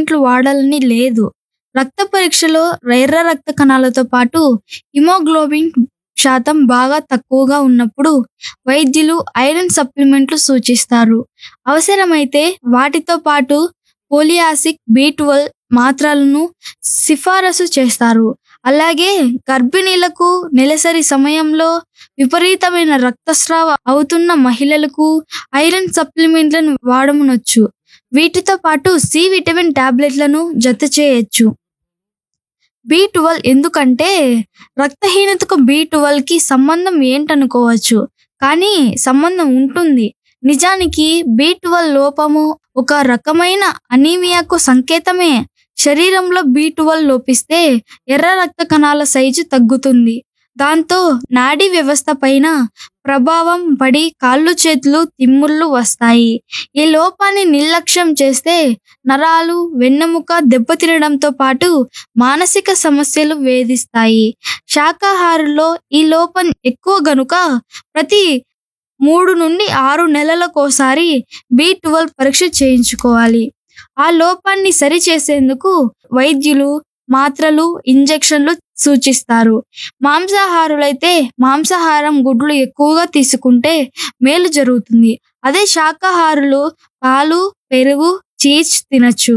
సప్లిమెంట్లు వాడాలని లేదు రక్త పరీక్షలో ఎర్ర రక్త కణాలతో పాటు హిమోగ్లోబిన్ శాతం బాగా తక్కువగా ఉన్నప్పుడు వైద్యులు ఐరన్ సప్లిమెంట్లు సూచిస్తారు అవసరమైతే వాటితో పాటు పోలియాసిక్ బి ట్వెల్వ్ మాత్రలను సిఫారసు చేస్తారు అలాగే గర్భిణీలకు నెలసరి సమయంలో విపరీతమైన రక్తస్రావ అవుతున్న మహిళలకు ఐరన్ సప్లిమెంట్లను వాడమనొచ్చు వీటితో పాటు సి విటమిన్ టాబ్లెట్లను జత చేయొచ్చు బి ట్వెల్వ్ ఎందుకంటే రక్తహీనతకు బి కి సంబంధం ఏంటనుకోవచ్చు కానీ సంబంధం ఉంటుంది నిజానికి బి ట్వెల్వ్ లోపము ఒక రకమైన అనీమియాకు సంకేతమే శరీరంలో బి ట్వెల్వ్ లోపిస్తే ఎర్ర రక్త కణాల సైజు తగ్గుతుంది దాంతో నాడీ వ్యవస్థ పైన ప్రభావం పడి కాళ్ళు చేతులు తిమ్ముళ్ళు వస్తాయి ఈ లోపాన్ని నిర్లక్ష్యం చేస్తే నరాలు వెన్నెముక దెబ్బతినడంతో పాటు మానసిక సమస్యలు వేధిస్తాయి శాకాహారుల్లో ఈ లోపం ఎక్కువ గనుక ప్రతి మూడు నుండి ఆరు నెలలకోసారి బి ట్వెల్వ్ పరీక్ష చేయించుకోవాలి ఆ లోపాన్ని సరిచేసేందుకు వైద్యులు మాత్రలు ఇంజెక్షన్లు సూచిస్తారు మాంసాహారులైతే మాంసాహారం గుడ్లు ఎక్కువగా తీసుకుంటే మేలు జరుగుతుంది అదే శాకాహారులు పాలు పెరుగు చీజ్ తినచ్చు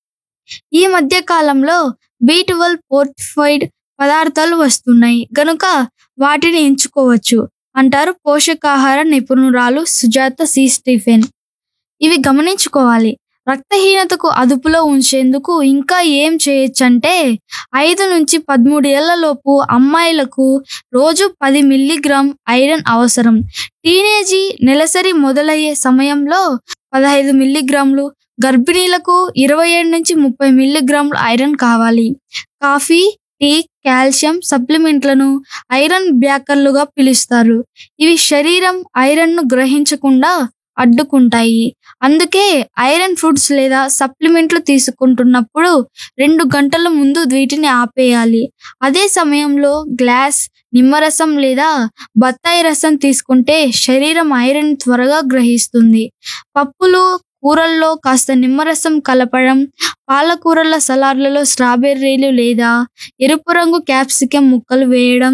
ఈ మధ్య కాలంలో బి ట్వెల్వ్ ఫోర్టిఫైడ్ పదార్థాలు వస్తున్నాయి గనుక వాటిని ఎంచుకోవచ్చు అంటారు పోషకాహార నిపుణురాలు సుజాత సి స్టీఫెన్ ఇవి గమనించుకోవాలి రక్తహీనతకు అదుపులో ఉంచేందుకు ఇంకా ఏం చేయొచ్చంటే ఐదు నుంచి పదమూడు ఏళ్లలోపు అమ్మాయిలకు రోజు పది మిల్లీగ్రామ్ ఐరన్ అవసరం టీనేజీ నెలసరి మొదలయ్యే సమయంలో పదహైదు మిల్లీగ్రాములు గర్భిణీలకు ఇరవై ఏడు నుంచి ముప్పై మిల్లీగ్రాములు ఐరన్ కావాలి కాఫీ టీ కాల్షియం సప్లిమెంట్లను ఐరన్ బ్యాకర్లుగా పిలుస్తారు ఇవి శరీరం ఐరన్ను గ్రహించకుండా అడ్డుకుంటాయి అందుకే ఐరన్ ఫుడ్స్ లేదా సప్లిమెంట్లు తీసుకుంటున్నప్పుడు రెండు గంటల ముందు వీటిని ఆపేయాలి అదే సమయంలో గ్లాస్ నిమ్మరసం లేదా బత్తాయి రసం తీసుకుంటే శరీరం ఐరన్ త్వరగా గ్రహిస్తుంది పప్పులు కూరల్లో కాస్త నిమ్మరసం కలపడం పాలకూరల సలాడ్లలో స్ట్రాబెర్రీలు లేదా ఎరుపు రంగు క్యాప్సికం ముక్కలు వేయడం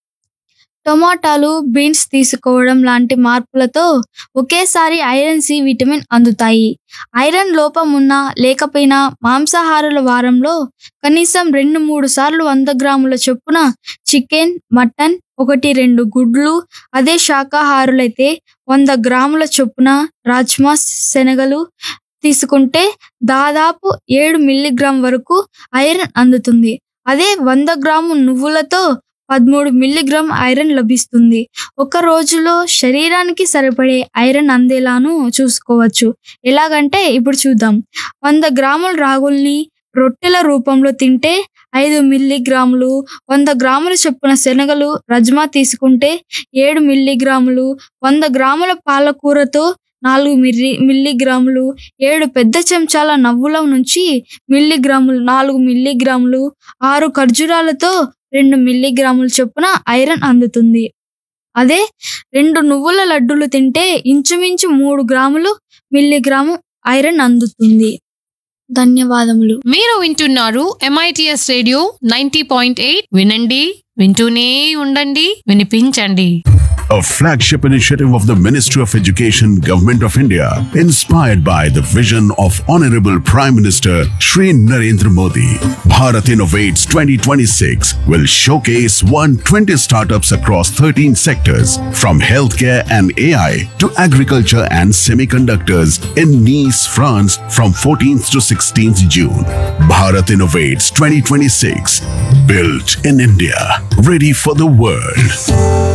టొమాటాలు బీన్స్ తీసుకోవడం లాంటి మార్పులతో ఒకేసారి ఐరన్ సి విటమిన్ అందుతాయి ఐరన్ లోపం ఉన్నా లేకపోయినా మాంసాహారుల వారంలో కనీసం రెండు మూడు సార్లు వంద గ్రాముల చొప్పున చికెన్ మటన్ ఒకటి రెండు గుడ్లు అదే శాకాహారులైతే వంద గ్రాముల చొప్పున రాజ్మా శనగలు తీసుకుంటే దాదాపు ఏడు మిల్లీగ్రామ్ వరకు ఐరన్ అందుతుంది అదే వంద గ్రాము నువ్వులతో పదమూడు మిల్లీగ్రామ్ ఐరన్ లభిస్తుంది ఒక రోజులో శరీరానికి సరిపడే ఐరన్ అందేలాను చూసుకోవచ్చు ఎలాగంటే ఇప్పుడు చూద్దాం వంద గ్రాముల రాగుల్ని రొట్టెల రూపంలో తింటే ఐదు మిల్లీగ్రాములు వంద గ్రాముల చొప్పున శనగలు రజ్మా తీసుకుంటే ఏడు మిల్లీగ్రాములు వంద గ్రాముల పాలకూరతో నాలుగు మిల్లీ మిల్లీగ్రాములు ఏడు పెద్ద చెంచాల నవ్వుల నుంచి మిల్లీగ్రాములు నాలుగు మిల్లీగ్రాములు ఆరు ఖర్జూరాలతో రెండు మిల్లీగ్రాముల చొప్పున ఐరన్ అందుతుంది అదే రెండు నువ్వుల లడ్డూలు తింటే ఇంచుమించు మూడు గ్రాములు మిల్లీగ్రాము ఐరన్ అందుతుంది ధన్యవాదములు మీరు వింటున్నారు MITS radio ninety point eight వినండి వింటూనే ఉండండి వినిపించండి a flagship initiative of the Ministry of Education, Government of India, inspired by the vision of Honorable Prime Minister Shri Narendra Modi. Bharat Innovates 2026 will showcase 120 startups across 13 sectors, from healthcare and AI to agriculture and semiconductors in Nice, France from 14th to 16th June. Bharat Innovates 2026, built in India, ready for the world.